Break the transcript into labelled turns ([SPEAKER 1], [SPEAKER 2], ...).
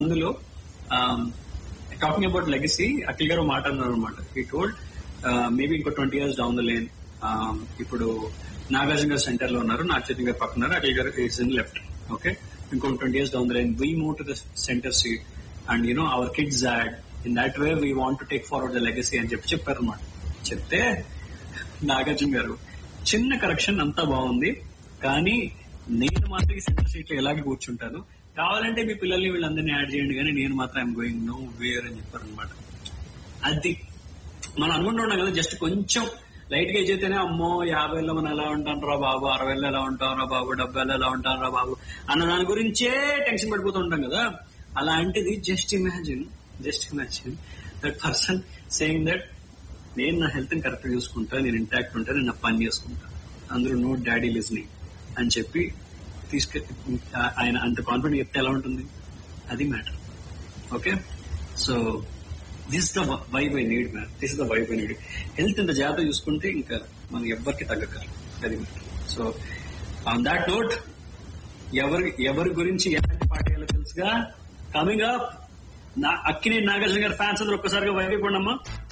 [SPEAKER 1] అందులో talking about legacy Akhil గారు మాట అన్నారు అనమాట ఈ టోల్డ్ మేబీ ఇంకో twenty years down the lane ఇప్పుడు నాగార్జున గారు సెంటర్ లో ఉన్నారు నాగ చైతన్య గారు పక్కన ఉన్నారు అఖిల్ గారు ఇట్స్ ఇన్ లెఫ్ట్ ఓకే ఇంకో twenty years down the line we move to the centre seat and you know our kids add in that way we want to take forward the legacy అని చెప్పి చెప్పారు అనమాట చెప్తే నాగార్జున గారు చిన్న కరెక్షన్ అంతా బాగుంది కానీ నేను మాత్రం ఈ సెంటర్ సీట్ లో ఎలాగే కూర్చుంటాను కావాలంటే మీ పిల్లల్ని వీళ్ళందరినీ యాడ్ చేయండి కానీ నేను మాత్రం ఐఎమ్ గోయింగ్ నో వేర్ అని చెప్పారు అనమాట అది మనం అనుకుంటున్నాం కదా జస్ట్ కొంచెం లైట్ గా చేతేనే అమ్మో యాభైలో మనం ఎలా ఉంటాం రా బాబు అరవైలో ఎలా ఉంటాం రా బాబు డెబ్బైలో ఎలా ఉంటాం రా బాబు అన్న దాని గురించే టెన్షన్ పడిపోతూ ఉంటాం కదా అలాంటిది just imagine just imagine that person saying that నేను నా హెల్త్ ని కరెక్ట్ చూసుకుంటా నేను ఇంటాక్ట్ ఉంటా నేను నా పని చేసుకుంటా అందరూ నో డాడీ లిజనింగ్ అని చెప్పి తీసుకె ఆయన అంత కాన్ఫిడెంట్ చెప్తే ఎలా ఉంటుంది అది matter okay so this the vibe I need man this the vibe I need health ఇంత జాగ్రత్త చూసుకుంటే ఇంకా మనం ఎవ్వరికి తగ్గగలరు అది matter so on that note ఎవరి ఎవరి గురించి ఎలాంటి పార్టీలో తెలుసుగా కమింగ్ అప్ నా అక్కినే నాగార్జున గారి ఫ్యాన్స్ అందరూ ఒక్కసారిగా వైబ్ అయిపోండమ్మా